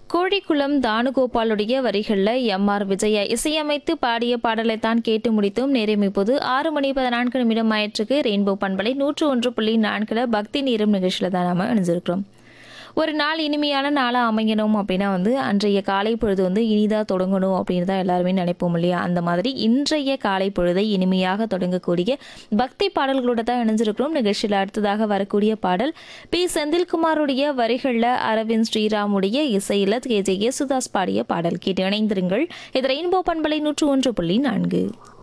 கோழிக்குளம் தானுகோபாலுடைய வரிகளில் M R Vijaya இசையமைத்து பாடிய பாடலை தான் கேட்டு முடித்தும் நேரம் இப்போது ஆறு மணி பதினான்கு நிமிடம் ஆயிற்றுக்கு ரெயின்போ பண்பலை நூற்று ஒன்று புள்ளி நான்கில் பக்தி நீரும் நிகழ்ச்சியில் தான் நாம இணைஞ்சிருக்கிறோம் ஒரு நாள் இனிமையான நாளாக அமையணும் அப்படின்னா வந்து அன்றைய காலை பொழுது வந்து இனிதாக தொடங்கணும் அப்படின்னு தான் எல்லாருமே நினைப்போம் இல்லையா அந்த மாதிரி இன்றைய காலை பொழுதை இனிமையாக தொடங்கக்கூடிய பக்தி பாடல்களோட தான் இணைஞ்சிருக்கிறோம் நிகழ்ச்சியில் அடுத்ததாக வரக்கூடிய பாடல் பி செந்தில்குமாருடைய வரிகளில் அரவிந்த் ஸ்ரீராமுடைய இசையில் கே ஜே யேசுதாஸ் பாடிய பாடல் கேட்டு இணைந்திருங்கள் இது ரெயின்போ பண்பலை நூற்று ஒன்று புள்ளி நான்கு